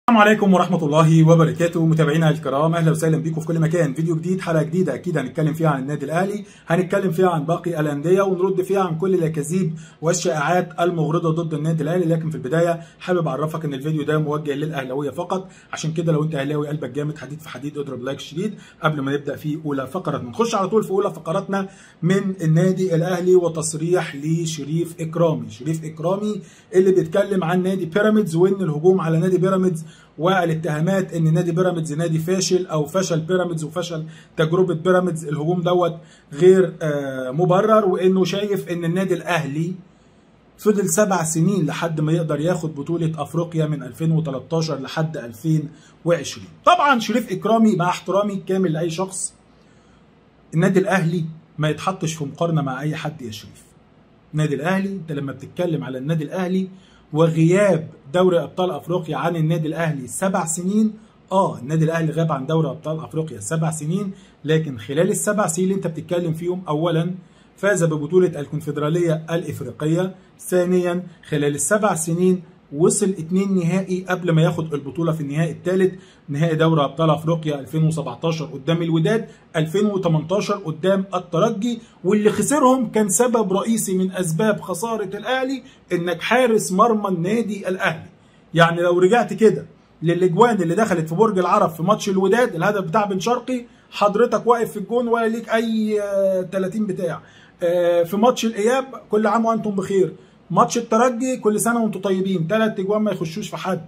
السلام عليكم ورحمة الله وبركاته متابعينا الكرام اهلا وسهلا بيكم في كل مكان فيديو جديد حلقة جديدة اكيد هنتكلم فيها عن النادي الاهلي هنتكلم فيها عن باقي الاندية ونرد فيها عن كل الاكاذيب والشائعات المغرضة ضد النادي الاهلي لكن في البداية حابب اعرفك ان الفيديو ده موجه للاهلاوية فقط عشان كده لو انت اهلاوي قلبك جامد حديد في حديد اضرب لايك شديد قبل ما نبدا في اولى فقراتنا نخش على طول في اولى فقراتنا من النادي الاهلي وتصريح لشريف اكرامي شريف اكرامي اللي بيتكلم عن نادي بيراميدز وان الهجوم على نادي بيراميدز والاتهامات ان نادي بيراميدز نادي فاشل او فشل بيراميدز وفشل تجربه بيراميدز الهجوم دوت غير مبرر وانه شايف ان النادي الاهلي فضل سبع سنين لحد ما يقدر ياخد بطولة أفريقيا من 2013 لحد 2020 طبعا شريف إكرامي مع احترامي الكامل لأي شخص النادي الأهلي ما يتحطش في مقارنة مع أي حد يا شريف النادي الأهلي أنت لما بتتكلم على النادي الأهلي وغياب دوري ابطال افريقيا عن النادي الاهلي سبع سنين اه النادي الاهلي غاب عن دوري ابطال افريقيا سبع سنين لكن خلال السبع سنين اللي انت بتتكلم فيهم اولا فاز ببطولة الكونفدرالية الإفريقية ثانيا خلال السبع سنين وصل اتنين نهائي قبل ما ياخد البطولة في النهائي الثالث نهائي دوري أبطال أفريقيا 2017 قدام الوداد 2018 قدام الترجي واللي خسرهم كان سبب رئيسي من أسباب خسارة الأهلي إنك حارس مرمى النادي الأهلي يعني لو رجعت كده للاجوان اللي دخلت في برج العرب في ماتش الوداد الهدف بتاع بن شرقي حضرتك واقف في الجون ولا ليك اي 30 بتاع في ماتش الاياب كل عام وانتم بخير ماتش الترجي كل سنه وانتم طيبين ثلاث اجوان ما يخشوش في حد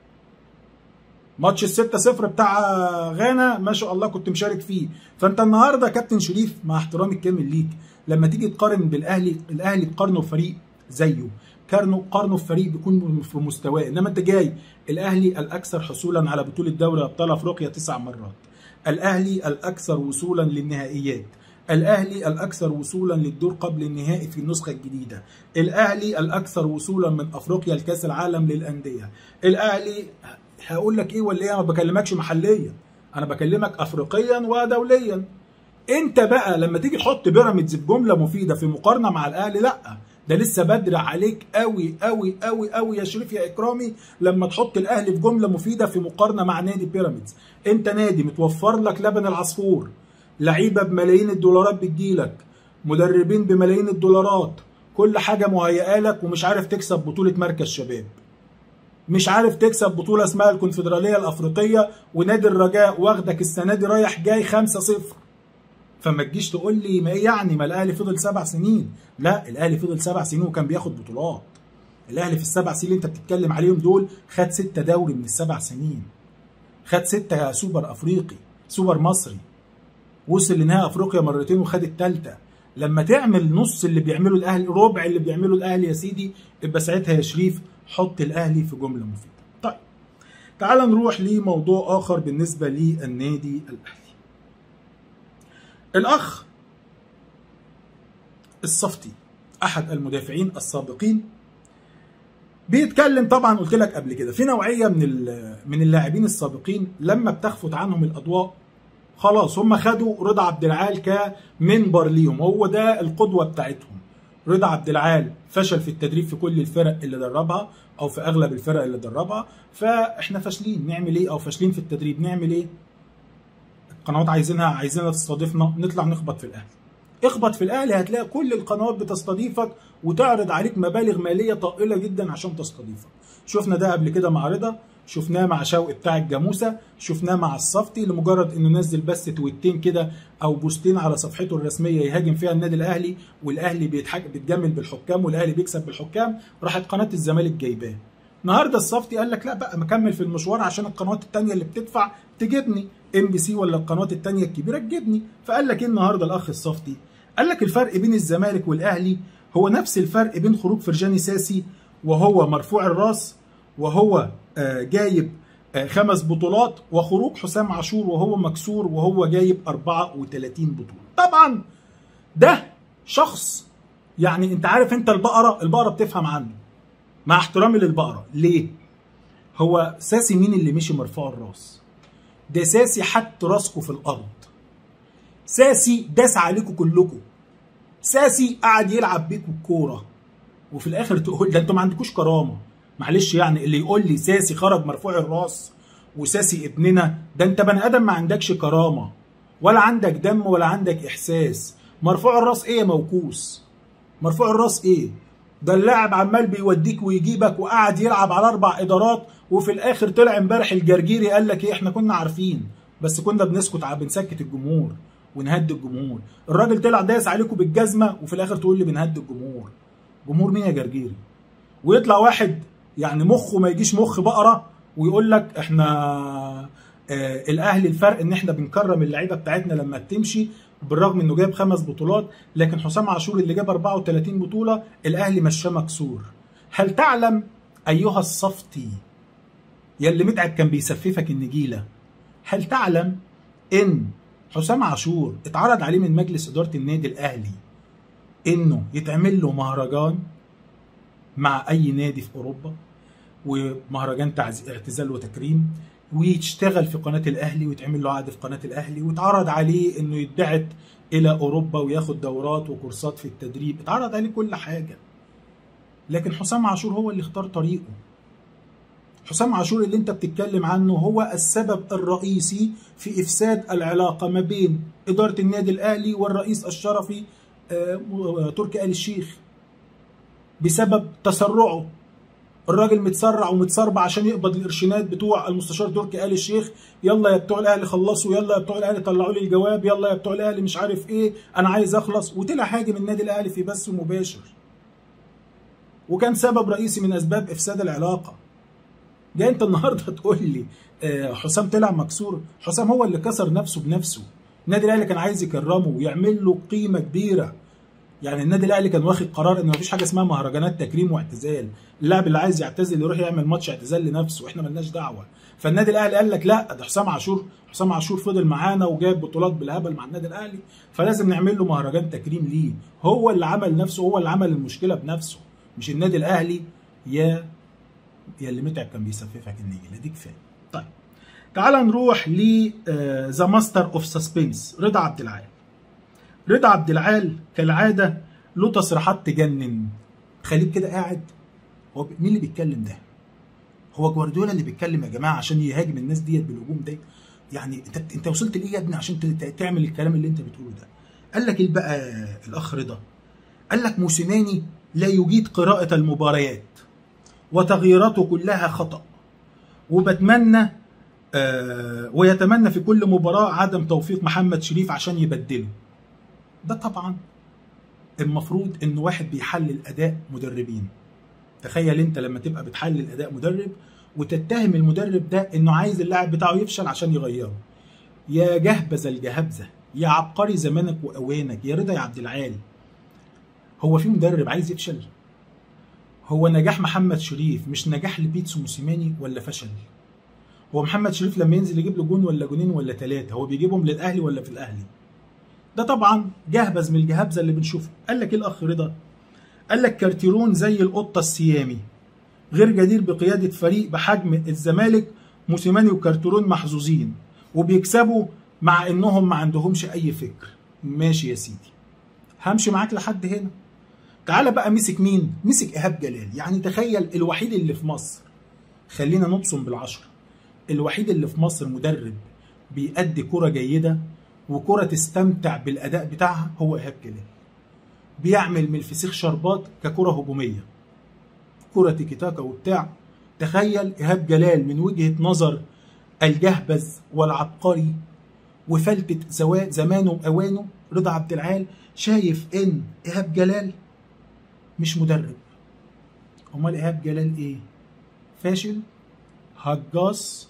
ماتش الستة صفر بتاع غانا ما شاء الله كنت مشارك فيه فانت النهارده كابتن شريف مع احترامي الكامل ليك لما تيجي تقارن بالاهلي الاهلي تقارنه بفريق زيه قارنه قارنه بفريق بيكون في مستواه انما انت جاي الاهلي الاكثر حصولا على بطوله دوري ابطال افريقيا تسع مرات الاهلي الاكثر وصولا للنهائيات الاهلي الاكثر وصولا للدور قبل النهائي في النسخه الجديده الاهلي الاكثر وصولا من افريقيا لكاس العالم للانديه الاهلي هقول لك ايه ولا ايه ما بكلمكش محليا انا بكلمك افريقيا ودوليا انت بقى لما تيجي تحط بيراميدز بجمله مفيده في مقارنه مع الاهلي لا ده لسه بدري عليك قوي قوي قوي قوي يا شريف يا اكرامي لما تحط الاهلي في جمله مفيده في مقارنه مع نادي بيراميدز انت نادي متوفر لك لبن العصفور لعيبه بملايين الدولارات بتجيلك مدربين بملايين الدولارات كل حاجه مهيئه لك ومش عارف تكسب بطوله مركز شباب مش عارف تكسب بطوله اسمها الكونفدراليه الافريقيه ونادي الرجاء واخدك السنه دي رايح جاي 5-0 فما تجيش تقول لي ما ايه يعني ما الاهلي فضل سبع سنين لا الاهلي فضل سبع سنين وكان بياخد بطولات الاهلي في السبع سنين اللي انت بتتكلم عليهم دول خد ستة دوري من السبع سنين خد ستة سوبر افريقي سوبر مصري وصل لنهائي افريقيا مرتين وخد الثالثه لما تعمل نص اللي بيعمله الاهلي ربع اللي بيعمله الاهلي يا سيدي يبقى ساعتها يا شريف حط الاهلي في جمله مفيده طيب تعال نروح لموضوع اخر بالنسبه للنادي الاهلي الأخ الصفتي أحد المدافعين السابقين بيتكلم طبعا قلت لك قبل كده في نوعية من من اللاعبين السابقين لما بتخفت عنهم الأضواء خلاص هم خدوا رضا عبد العال كمنبر ليهم هو ده القدوة بتاعتهم رضا عبد العال فشل في التدريب في كل الفرق اللي دربها او في اغلب الفرق اللي دربها فاحنا فاشلين نعمل ايه او فاشلين في التدريب نعمل ايه قنوات عايزينها عايزينها تستضيفنا نطلع نخبط في الاهلي اخبط في الاهلي هتلاقي كل القنوات بتستضيفك وتعرض عليك مبالغ ماليه طائله جدا عشان تستضيفك شفنا ده قبل كده مع رضا شفناه مع شوقي بتاع الجاموسه شفناه مع الصفتي لمجرد انه نزل بس تويتين كده او بوستين على صفحته الرسميه يهاجم فيها النادي الاهلي والاهلي بيتحك بيتجمل بالحكام والاهلي بيكسب بالحكام راحت قناه الزمالك جايباه النهارده الصفتي قال لك لا بقى مكمل في المشوار عشان القنوات التانية اللي بتدفع تجيبني ام بي سي ولا القنوات التانية الكبيره تجيبني فقال لك ايه النهارده الاخ الصفتي قال لك الفرق بين الزمالك والاهلي هو نفس الفرق بين خروج فرجاني ساسي وهو مرفوع الراس وهو جايب خمس بطولات وخروج حسام عاشور وهو مكسور وهو جايب 34 بطوله طبعا ده شخص يعني انت عارف انت البقره البقره بتفهم عنه مع احترامي للبقره ليه هو ساسي مين اللي مشي مرفوع الراس ده ساسي حط راسكم في الارض ساسي داس عليكم كلكم ساسي قعد يلعب بيكم الكوره وفي الاخر تقول ده انتوا ما عندكوش كرامه معلش يعني اللي يقول لي ساسي خرج مرفوع الراس وساسي ابننا ده انت بني ادم ما عندكش كرامه ولا عندك دم ولا عندك احساس مرفوع الراس ايه يا موكوس مرفوع الراس ايه ده اللاعب عمال بيوديك ويجيبك وقعد يلعب على اربع ادارات وفي الاخر طلع امبارح الجرجيري قال لك ايه احنا كنا عارفين بس كنا بنسكت بنسكت الجمهور ونهدي الجمهور الراجل طلع دايس عليكم بالجزمه وفي الاخر تقول لي بنهدي الجمهور جمهور مين يا جرجيري ويطلع واحد يعني مخه ما يجيش مخ بقره ويقول لك احنا آه الاهلي الفرق ان احنا بنكرم اللعيبه بتاعتنا لما بتمشي بالرغم انه جاب خمس بطولات لكن حسام عاشور اللي جاب 34 بطوله الاهلي مشاه مكسور هل تعلم ايها الصفتي يلي متعب كان بيسففك النجيله هل تعلم ان حسام عاشور اتعرض عليه من مجلس اداره النادي الاهلي انه يتعمل له مهرجان مع اي نادي في اوروبا ومهرجان اعتزال وتكريم ويشتغل في قناه الاهلي ويتعمل له عقد في قناه الاهلي واتعرض عليه انه يتبعت الى اوروبا وياخد دورات وكورسات في التدريب اتعرض عليه كل حاجه لكن حسام عاشور هو اللي اختار طريقه حسام عاشور اللي انت بتتكلم عنه هو السبب الرئيسي في افساد العلاقه ما بين اداره النادي الاهلي والرئيس الشرفي تركي آل الشيخ بسبب تسرعه الراجل متسرع ومتسربع عشان يقبض القرشينات بتوع المستشار تركي آل الشيخ يلا يا بتوع الاهلي خلصوا يلا يا بتوع الاهلي طلعوا لي الجواب يلا يا بتوع الاهلي مش عارف ايه انا عايز اخلص وطلع هاجم النادي الاهلي في بث مباشر وكان سبب رئيسي من اسباب افساد العلاقه جاي انت النهارده تقول لي حسام طلع مكسور حسام هو اللي كسر نفسه بنفسه النادي الاهلي كان عايز يكرمه ويعمل له قيمه كبيره يعني النادي الاهلي كان واخد قرار ان مفيش حاجه اسمها مهرجانات تكريم واعتزال اللاعب اللي عايز يعتزل يروح يعمل ماتش اعتزال لنفسه واحنا ملناش دعوه فالنادي الاهلي قال لك لا ده حسام عاشور حسام عاشور فضل معانا وجاب بطولات بالهبل مع النادي الاهلي فلازم نعمل له مهرجان تكريم ليه هو اللي عمل نفسه هو اللي عمل المشكله بنفسه مش النادي الاهلي يا يا اللي متعب كان بيسففك النجيله دي كفايه طيب تعال نروح ل ذا ماستر اوف سسبنس رضا عبد العال رضا عبد العال كالعاده له تصريحات تجنن خليك كده قاعد هو مين اللي بيتكلم ده؟ هو جوارديولا اللي بيتكلم يا جماعه عشان يهاجم الناس ديت بالهجوم ده يعني انت انت وصلت لايه يا ابني عشان تعمل الكلام اللي انت بتقوله ده؟ قال لك ايه بقى الاخ رضا؟ قال لك موسيماني لا يجيد قراءه المباريات وتغييراته كلها خطأ وبتمنى آه ويتمنى في كل مباراة عدم توفيق محمد شريف عشان يبدله ده طبعا المفروض ان واحد بيحلل اداء مدربين تخيل انت لما تبقى بتحلل اداء مدرب وتتهم المدرب ده انه عايز اللاعب بتاعه يفشل عشان يغيره يا جهبذ الجهبذه يا عبقري زمانك واوانك يا رضا يا عبد العال هو في مدرب عايز يفشل هو نجاح محمد شريف مش نجاح لبيتسو موسيماني ولا فشل هو محمد شريف لما ينزل يجيب له جون ولا جونين ولا ثلاثه هو بيجيبهم للاهلي ولا في الاهلي ده طبعا جهبذ من الجهبذه اللي بنشوفه قال لك ايه الاخ رضا قال لك كارتيرون زي القطه السيامي غير جدير بقياده فريق بحجم الزمالك موسيماني وكارتيرون محظوظين وبيكسبوا مع انهم ما عندهمش اي فكر ماشي يا سيدي همشي معاك لحد هنا تعالى بقى مسك مين مسك ايهاب جلال يعني تخيل الوحيد اللي في مصر خلينا نبصم بالعشرة الوحيد اللي في مصر مدرب بيأدي كرة جيدة وكرة تستمتع بالأداء بتاعها هو إيهاب جلال بيعمل من الفسيخ شربات ككرة هجومية كرة تيكي تاكا وبتاع تخيل إيهاب جلال من وجهة نظر الجهبذ والعبقري وفلتة زمانه وأوانه رضا عبد العال شايف إن إيهاب جلال مش مدرب امال ايهاب جلال ايه فاشل هجاص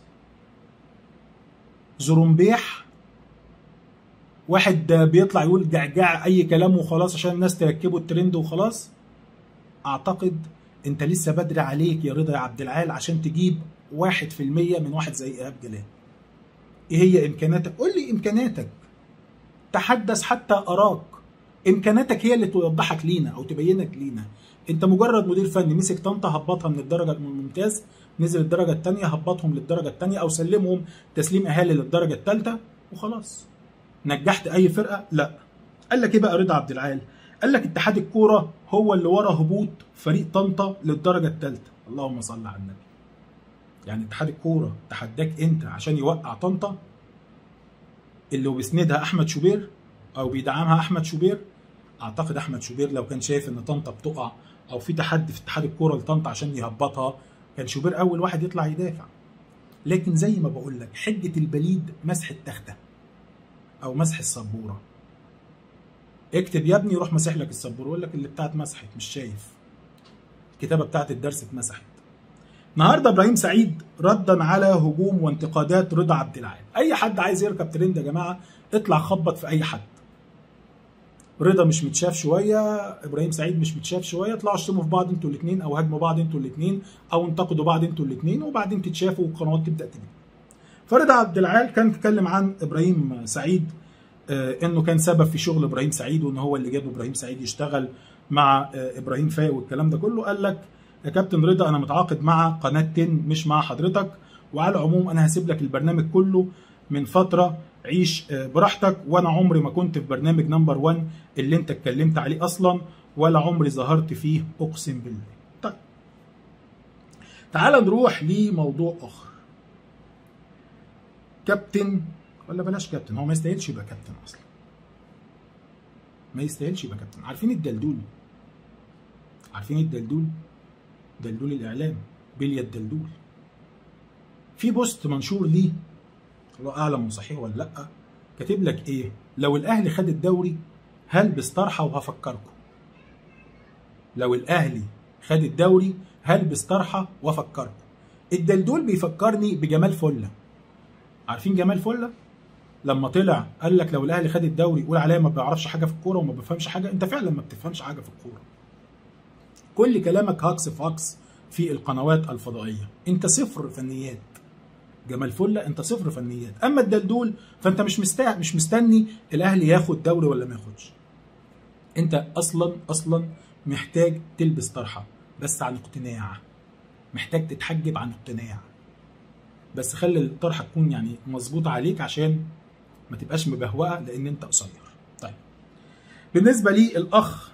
زرمبيح واحد واحد يقول جعجع اي كلام وخلاص عشان الناس تركبه الترند وخلاص اعتقد انت لسه بدري عليك يا رضا يا عبد العال عشان تجيب واحد في المية من واحد زي ايهاب جلال ايه هي امكاناتك قول لي امكاناتك تحدث حتى اراك امكاناتك هي اللي توضحك لينا او تبينك لينا انت مجرد مدير فني مسك طنطا هبطها من الدرجه الممتاز نزل الدرجه الثانيه هبطهم للدرجه الثانيه او سلمهم تسليم اهالي للدرجه الثالثه وخلاص نجحت اي فرقه لا قال لك ايه بقى رضا عبد العال قال لك اتحاد الكوره هو اللي ورا هبوط فريق طنطا للدرجه الثالثه اللهم صل على النبي يعني اتحاد الكوره تحداك انت عشان يوقع طنطا اللي بيسندها احمد شوبير او بيدعمها احمد شوبير اعتقد احمد شوبير لو كان شايف ان طنطا بتقع او في تحدي في اتحاد الكوره لطنطا عشان يهبطها كان شوبير اول واحد يطلع يدافع لكن زي ما بقول لك حجه البليد مسح التخته او مسح السبوره اكتب يا ابني روح مسح لك السبوره يقول لك اللي بتاعت مسحت مش شايف الكتابه بتاعت الدرس اتمسحت النهارده ابراهيم سعيد ردا على هجوم وانتقادات رضا عبد العال اي حد عايز يركب ترند يا جماعه اطلع خبط في اي حد رضا مش متشاف شويه ابراهيم سعيد مش متشاف شويه اطلعوا اشتموا في بعض انتوا الاثنين او هاجموا بعض انتوا الاثنين او انتقدوا بعض انتوا الاثنين وبعدين تتشافوا والقنوات تبدا تجي فرضا عبد العال كان اتكلم عن ابراهيم سعيد آه انه كان سبب في شغل ابراهيم سعيد وان هو اللي جاب ابراهيم سعيد يشتغل مع آه ابراهيم فايق والكلام ده كله قال لك يا كابتن رضا انا متعاقد مع قناه تن مش مع حضرتك وعلى العموم انا هسيب لك البرنامج كله من فتره عيش براحتك وانا عمري ما كنت في برنامج نمبر 1 اللي انت اتكلمت عليه اصلا ولا عمري ظهرت فيه اقسم بالله طيب تعال نروح لموضوع اخر كابتن ولا بلاش كابتن هو ما يستاهلش يبقى كابتن اصلا ما يستاهلش يبقى كابتن عارفين الدلدول عارفين الدلدول دلدول الاعلام بليا الدلدول في بوست منشور ليه الله اعلم صحيح ولا لا كاتب لك ايه لو الاهلي خد الدوري هلبس طرحه وهفكركم لو الاهلي خد الدوري هلبس طرحه وافكركم الدلدول بيفكرني بجمال فله عارفين جمال فله لما طلع قال لك لو الاهلي خد الدوري قول عليا ما بيعرفش حاجه في الكوره وما بيفهمش حاجه انت فعلا ما بتفهمش حاجه في الكوره كل كلامك هاكس في هاكس في القنوات الفضائيه انت صفر فنيات جمال فله انت صفر فنيات اما الدلدول فانت مش مستع... مش مستني الاهلي ياخد دوري ولا ما ياخدش انت اصلا اصلا محتاج تلبس طرحه بس عن اقتناع محتاج تتحجب عن اقتناع بس خلي الطرحه تكون يعني مظبوطه عليك عشان ما تبقاش مبهوقه لان انت قصير طيب بالنسبه لي الاخ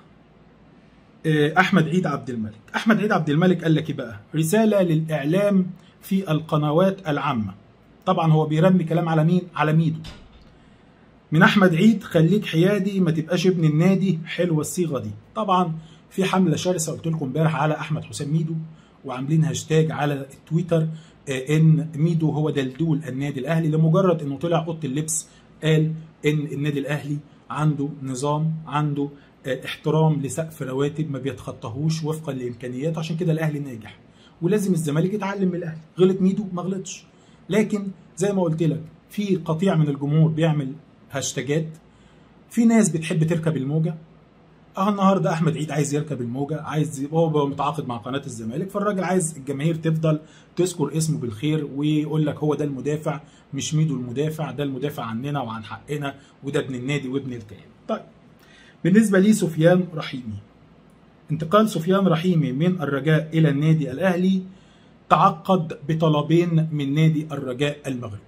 احمد عيد عبد الملك احمد عيد عبد الملك قال لك ايه بقى رساله للاعلام في القنوات العامة طبعا هو بيرمي كلام على مين على ميدو من احمد عيد خليك حيادي ما تبقاش ابن النادي حلوه الصيغه دي طبعا في حمله شرسه قلت لكم امبارح على احمد حسام ميدو وعاملين هاشتاج على التويتر ان ميدو هو دلدول النادي الاهلي لمجرد انه طلع اوضه اللبس قال ان النادي الاهلي عنده نظام عنده احترام لسقف رواتب ما بيتخطاهوش وفقا لامكانياته عشان كده الاهلي ناجح ولازم الزمالك يتعلم من الاهلي غلط ميدو ما غلطش لكن زي ما قلت لك في قطيع من الجمهور بيعمل هاشتاجات في ناس بتحب تركب الموجه اه النهارده احمد عيد عايز يركب الموجه عايز هو متعاقد مع قناه الزمالك فالراجل عايز الجماهير تفضل تذكر اسمه بالخير ويقول لك هو ده المدافع مش ميدو المدافع ده المدافع عننا وعن حقنا وده ابن النادي وابن الكيان طيب بالنسبه لي سفيان رحيمي انتقال سفيان رحيمي من الرجاء الى النادي الاهلي تعقد بطلبين من نادي الرجاء المغربي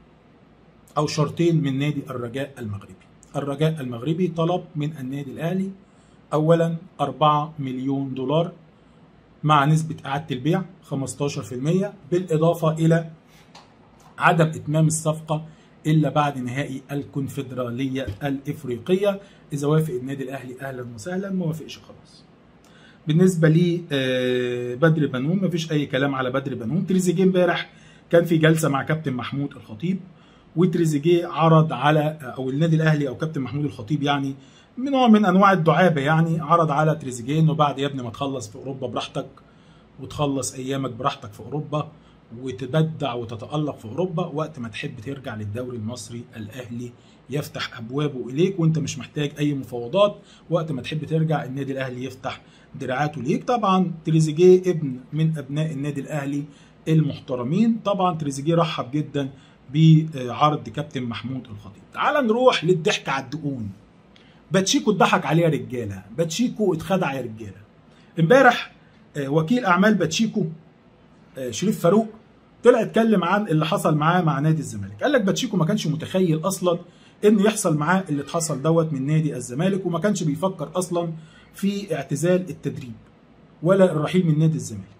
او شرطين من نادي الرجاء المغربي الرجاء المغربي طلب من النادي الاهلي اولا 4 مليون دولار مع نسبة إعادة البيع 15% بالإضافة إلى عدم إتمام الصفقة إلا بعد نهائي الكونفدرالية الإفريقية إذا وافق النادي الأهلي أهلا وسهلا ما وافقش خلاص بالنسبه لي بدر بنون مفيش اي كلام على بدر بنون تريزيجيه امبارح كان في جلسه مع كابتن محمود الخطيب وتريزيجيه عرض على او النادي الاهلي او كابتن محمود الخطيب يعني من نوع من انواع الدعابه يعني عرض على تريزيجيه انه بعد يا ابني ما تخلص في اوروبا براحتك وتخلص ايامك براحتك في اوروبا وتبدع وتتالق في اوروبا وقت ما تحب ترجع للدوري المصري الاهلي يفتح ابوابه اليك وانت مش محتاج اي مفاوضات وقت ما تحب ترجع النادي الاهلي يفتح دراعاته ليك طبعا تريزيجيه ابن من ابناء النادي الاهلي المحترمين طبعا تريزيجيه رحب جدا بعرض كابتن محمود الخطيب تعال نروح للضحك على الدقون باتشيكو اتضحك عليه يا رجاله باتشيكو اتخدع يا رجاله امبارح وكيل اعمال باتشيكو شريف فاروق طلع اتكلم عن اللي حصل معاه مع نادي الزمالك قال لك باتشيكو ما كانش متخيل اصلا ان يحصل معاه اللي اتحصل دوت من نادي الزمالك وما كانش بيفكر اصلا في اعتزال التدريب ولا الرحيل من نادي الزمالك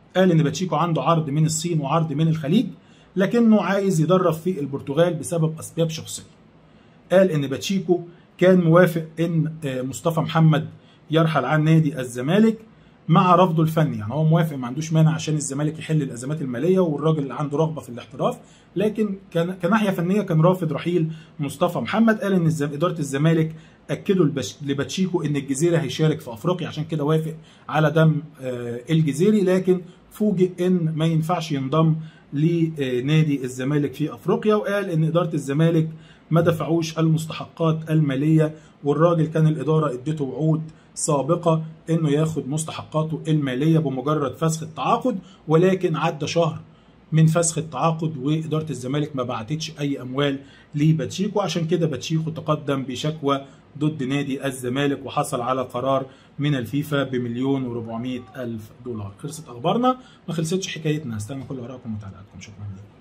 قال ان باتشيكو عنده عرض من الصين وعرض من الخليج لكنه عايز يدرب في البرتغال بسبب اسباب شخصيه قال ان باتشيكو كان موافق ان مصطفى محمد يرحل عن نادي الزمالك مع رفضه الفني يعني هو موافق ما عندوش مانع عشان الزمالك يحل الازمات الماليه والراجل اللي عنده رغبه في الاحتراف لكن كان كناحيه فنيه كان رافض رحيل مصطفى محمد قال ان الزم... اداره الزمالك اكدوا لبش... لباتشيكو ان الجزيره هيشارك في افريقيا عشان كده وافق على دم آه الجزيري لكن فوجئ ان ما ينفعش ينضم لنادي الزمالك في افريقيا وقال ان اداره الزمالك ما دفعوش المستحقات الماليه والراجل كان الاداره ادته وعود سابقه انه ياخد مستحقاته الماليه بمجرد فسخ التعاقد ولكن عدى شهر من فسخ التعاقد واداره الزمالك ما بعتتش اي اموال لباتشيكو عشان كده باتشيكو تقدم بشكوى ضد نادي الزمالك وحصل على قرار من الفيفا بمليون و400 الف دولار خلصت اخبارنا ما خلصتش حكايتنا استنى كل ارائكم وتعليقاتكم شكرا لكم